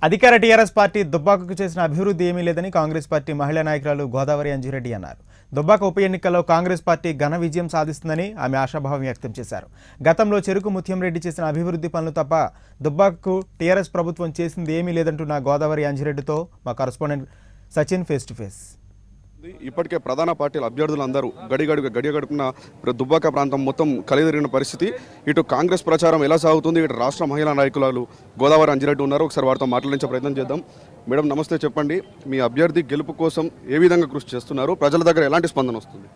అధికార TRS party దుబ్బాకకు చేసిన అభివృద్ధి ఏమీ లేదని కాంగ్రెస్ పార్టీ మహిళా నాయకురాలు గోదావరి అంజిరెడ్డి అన్నారు దుబ్బాక ఉప ఎన్నికల్లో కాంగ్రెస్ పార్టీ ఘన విజయం సాధిస్తుందని ఆమె ఆశాభావం వ్యక్తం చేశారు గతంలో చెరుకు ముత్యం రెడ్డి చేసిన అభివృద్ధి పనులు తప్ప దుబ్బాకకు టీఆర్ఎస్ ప్రభుత్వం చేసింది ఏమీ లేదంటున్న గోదావరి అంజిరెడ్డితో మా correspondent Sachin face to face ఇప్పటికే ప్రధాన పార్టీల అభ్యర్థులందరూ గడిగడుగు గడియ గడుపున దుబ్బాక ప్రాంతం మొత్తం కలిదిరిగిన పరిస్థితి ఇటు కాంగ్రెస్ ప్రచారం ఎలా సాగుతుంది ఇటు రాష్ట్ర మహిళా నాయకులు గోదావరి అంజిరెడ్డి ఉన్నారు ఒకసారి వారితో మాట్లాడించే ప్రయత్నం చేద్దాం మేడం నమస్తే చెప్పండి మీ అభ్యర్థి గెలుపు కోసం ఏ విధంగా కృషి చేస్తున్నారు ప్రజల దగ్గర ఎలాంటి స్పందన వస్తుంది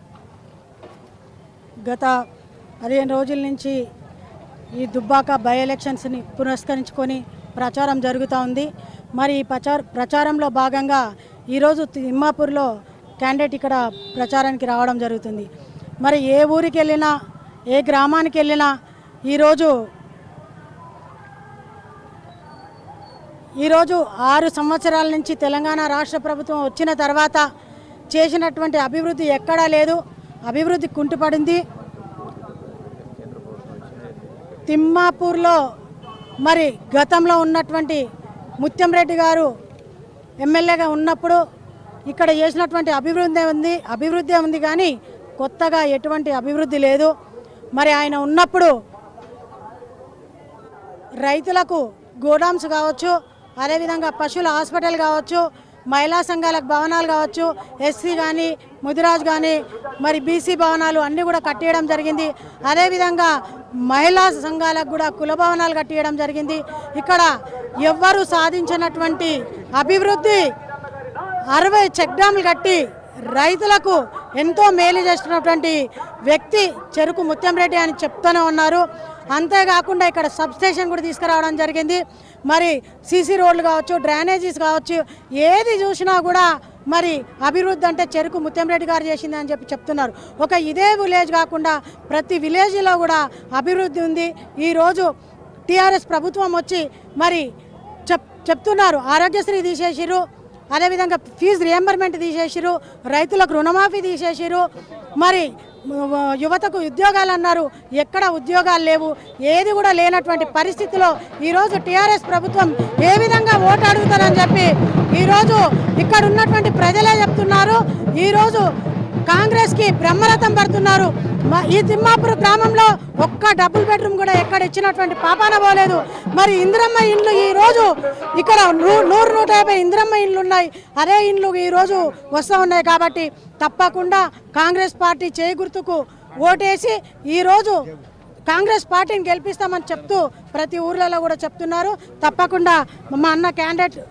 గత పదిహేను రోజుల నుంచి ఈ దుబ్బాక బై ఎలక్షన్స్ని పురస్కరించుకొని ప్రచారం జరుగుతూ ఉంది మరి ఈ ప్రచార ప్రచారంలో భాగంగా ఈరోజు తిమ్మాపూర్లో క్యాండిడేట్ ఇక్కడ ప్రచారానికి రావడం జరుగుతుంది మరి ఏ ఊరికి వెళ్ళినా ఏ గ్రామానికి వెళ్ళినా ఈరోజు ఈరోజు ఆరు సంవత్సరాల నుంచి తెలంగాణ రాష్ట్ర ప్రభుత్వం వచ్చిన తర్వాత చేసినటువంటి అభివృద్ధి ఎక్కడా లేదు అభివృద్ధి కుంటుపడింది తిమ్మాపూర్లో మరి గతంలో ఉన్నటువంటి ముత్యంరెడ్డి గారు ఎమ్మెల్యేగా ఉన్నప్పుడు ఇక్కడ చేసినటువంటి అభివృద్ధి ఉంది అభివృద్ధి ఉంది కానీ కొత్తగా ఎటువంటి అభివృద్ధి లేదు మరి ఆయన ఉన్నప్పుడు రైతులకు గోడామ్స్ కావచ్చు అదేవిధంగా పశువుల హాస్పిటల్ కావచ్చు మహిళా సంఘాలకు భవనాలు కావచ్చు ఎస్సీ కానీ ముదిరాజ్ కానీ మరి బీసీ భవనాలు అన్నీ కూడా కట్టేయడం జరిగింది అదేవిధంగా మహిళా సంఘాలకు కూడా కుల భవనాలు కట్టేయడం జరిగింది ఇక్కడ ఎవ్వరూ సాధించినటువంటి అభివృద్ధి అరవై చెక్ డ్యాములు కట్టి రైతులకు ఎంతో మేలు చేస్తున్నటువంటి వ్యక్తి చెరుకు ముత్యంరెడ్డి అని చెప్తూనే ఉన్నారు అంతేకాకుండా ఇక్కడ సబ్స్టేషన్ కూడా తీసుకురావడం జరిగింది మరి సీసీ రోడ్లు కావచ్చు డ్రైనేజీస్ కావచ్చు ఏది చూసినా కూడా మరి అభివృద్ధి అంటే చెరుకు ముత్యంరెడ్డి గారు చేసింది అని చెప్పి చెప్తున్నారు ఒక ఇదే విలేజ్ కాకుండా ప్రతి విలేజ్లో కూడా అభివృద్ధి ఉంది ఈరోజు టీఆర్ఎస్ ప్రభుత్వం వచ్చి మరి చెప్ చెప్తున్నారు ఆరోగ్యశ్రీ తీసేసిరు అదేవిధంగా ఫీజు రియంబర్మెంట్ తీసేసిరు రైతులకు రుణమాఫీ తీసేసిరు మరి మ- యువతకు ఉద్యోగాలు అన్నారు ఎక్కడ ఉద్యోగాలు లేవు ఏది కూడా లేనటువంటి పరిస్థితిలో ఈరోజు టీఆర్ఎస్ ప్రభుత్వం ఏ విధంగా ఓటు అడుగుతారని చెప్పి ఈరోజు ఇక్కడ ఉన్నటువంటి ప్రజలే చెప్తున్నారు ఈరోజు కాంగ్రెస్కి బ్రహ్మరథం పడుతున్నారు మ- ఈ తిమ్మాపూర్ గ్రామంలో ఒక్క డబుల్ బెడ్రూమ్ కూడా ఎక్కడ ఇచ్చినటువంటి పాపాన పోలేదు మరి ఇందిరమ్మ ఇండ్లు ఈ రోజు ఇక్కడ నూ- నూరు నూట యాభై ఇందిరమ్మ ఇండ్లు ఉన్నాయి అదే ఇండ్లు ఈ రోజు వస్తూ ఉన్నాయి కాబట్టి తప్పకుండా కాంగ్రెస్ పార్టీ చేయి గుర్తుకు ఓటేసి ఈరోజు కాంగ్రెస్ పార్టీని గెలిపిస్తామని చెప్తూ ప్రతి ఊర్లలో కూడా చెప్తున్నారు తప్పకుండా మా అన్న క్యాండిడేట్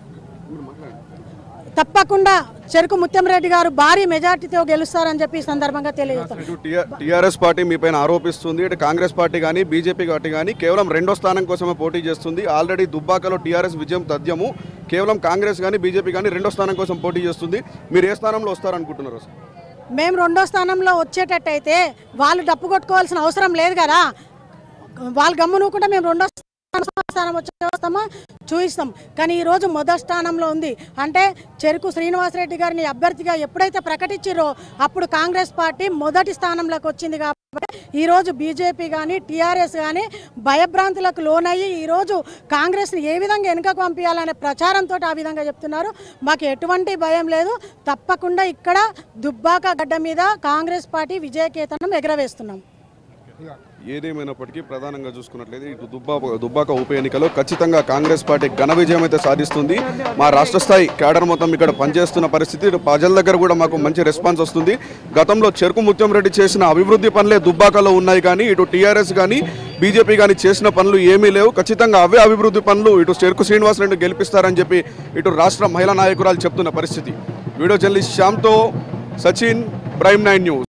తప్పకుండా చెరుకు ముత్యంరెడ్డి గారు భారీ మెజార్టీతో గెలుస్తారని చెప్పి ఈ సందర్భంగా తెలియజేస్తారు ఇటు టీఆర్ఎస్ పార్టీ మీ పైన ఆరోపిస్తుంది ఇటు కాంగ్రెస్ పార్టీ కానీ బీజేపీ పార్టీ కానీ కేవలం రెండో స్థానం కోసమే పోటీ చేస్తుంది ఆల్రెడీ దుబ్బాకలో టీఆర్ఎస్ విజయం తథ్యము కేవలం కాంగ్రెస్ కానీ బీజేపీ కానీ రెండో స్థానం కోసం పోటీ చేస్తుంది మీరు ఏ స్థానంలో వస్తారనుకుంటున్నారు అసలు మేము రెండో స్థానంలో వచ్చేటట్టయితే వాళ్ళు డప్పు కొట్టుకోవాల్సిన అవసరం లేదు కదా వాళ్ళు గమ్మునుకుంటే మేము రెండో స్థానం వచ్చే వస్తామా చూపిస్తాం కానీ ఈరోజు మొదటి స్థానంలో ఉంది అంటే చెరుకు శ్రీనివాసరెడ్డి గారిని అభ్యర్థిగా ఎప్పుడైతే ప్రకటించారో అప్పుడు కాంగ్రెస్ పార్టీ మొదటి స్థానంలోకి వచ్చింది కాబట్టి ఈరోజు బీజేపీ కానీ టీఆర్ఎస్ కానీ భయభ్రాంతులకు లోనయ్యి ఈరోజు కాంగ్రెస్ని ఏ విధంగా వెనుకకు పంపించాలనే ప్రచారంతో ఆ విధంగా చెప్తున్నారు మాకు ఎటువంటి భయం లేదు తప్పకుండా ఇక్కడ దుబ్బాక గడ్డ మీద కాంగ్రెస్ పార్టీ విజయకేతనం ఎగరవేస్తున్నాం ఏదేమైనప్పటికీ ప్రధానంగా చూసుకున్నట్లయితే ఇటు దుబ్బాక దుబ్బాక ఉప ఎన్నికలో ఖచ్చితంగా కాంగ్రెస్ పార్టీ ఘన విజయం అయితే సాధిస్తుంది మా రాష్ట్ర స్థాయి కేడర్ మొత్తం ఇక్కడ పనిచేస్తున్న పరిస్థితి ఇటు ప్రజల దగ్గర కూడా మాకు మంచి రెస్పాన్స్ వస్తుంది గతంలో చెరుకు ముత్యం రెడ్డి చేసిన అభివృద్ధి పనులే దుబ్బాకలో ఉన్నాయి కానీ ఇటు టీఆర్ఎస్ కానీ బీజేపీ కానీ చేసిన పనులు ఏమీ లేవు ఖచ్చితంగా అవే అభివృద్ధి పనులు ఇటు చెరుకు శ్రీనివాస్ రెడ్డి గెలిపిస్తారని చెప్పి ఇటు రాష్ట్ర మహిళా నాయకురాలు చెప్తున్న పరిస్థితి వీడియో జర్నలిస్ట్ శ్యామ్తో సచిన్ ప్రైమ్ నైన్ న్యూస్